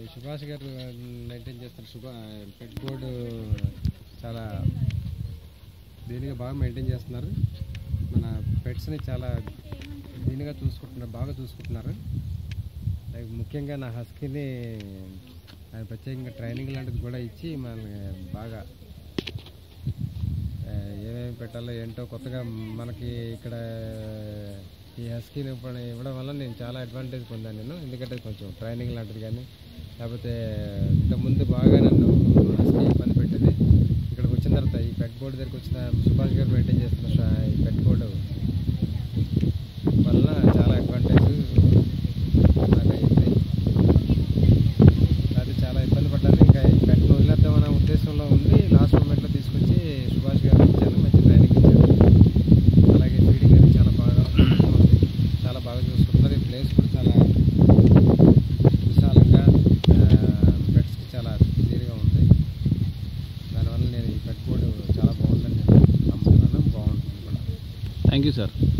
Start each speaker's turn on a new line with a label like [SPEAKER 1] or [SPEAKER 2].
[SPEAKER 1] సుభాష్ గారు మెయింటైన్ చేస్తున్న సుభా పెట్ బోర్డు చాలా దీనిగా బాగా మెయింటైన్ చేస్తున్నారు మన పెట్స్ని చాలా దీనిగా చూసుకుంటున్నారు బాగా చూసుకుంటున్నారు లైక్ ముఖ్యంగా నా హస్కీని ఆయన ప్రత్యేకంగా ట్రైనింగ్ లాంటిది కూడా ఇచ్చి మనల్ని బాగా ఆ, ఏమేమి పెట్టాలో ఏంటో కొత్తగా మనకి ఇక్కడ ఈ హస్కీని ఇవ్వడం ఇవ్వడం వల్ల నేను చాలా అడ్వాంటేజ్ పొందాను నేను ఎందుకంటే కొంచెం ట్రైనింగ్ లాంటిది కానీ లేకపోతే ఇంతకుముందు బాగా నన్ను హస్కీ ఇబ్బంది పెట్టేది ఇక్కడికి వచ్చిన తర్వాత ఈ పెట్ బోర్డు దగ్గరికి వచ్చిన సుభాష్ గారు మెయింటైన్ చేస్తున్న షా- ఈ పెట్ బోర్డు వల్ల చాలా అడ్వాంటేజ్ నాకు అయింది అది చాలా ఇబ్బంది పడ్డాను ఇంకా ఈ పెట్ను వదిలేద్దామన్న ఉద్దేశంలో ఉంది లాస్ట్ మూమెంట్లో తీసుకొచ్చి సుభాష్ గారు ఇచ్చాను మంచి ట్రైనింగ్ ఇచ్చారు అలాగే ఫీడింగ్ అనేది చాలా బాగా ఉంది చాలా బాగా చూసుకుంటున్నారు ఈ ప్లేస్ కూడా చాలా విశాలంగా పెట్స్కి చాలా క్లియర్గా ఉంది దానివల్ల నేను ఈ పెట్ బోర్డు చాలా బాగుందని నేను నమ్ముతున్నాను బాగుంటుంది కూడా
[SPEAKER 2] థ్యాంక్ యూ సార్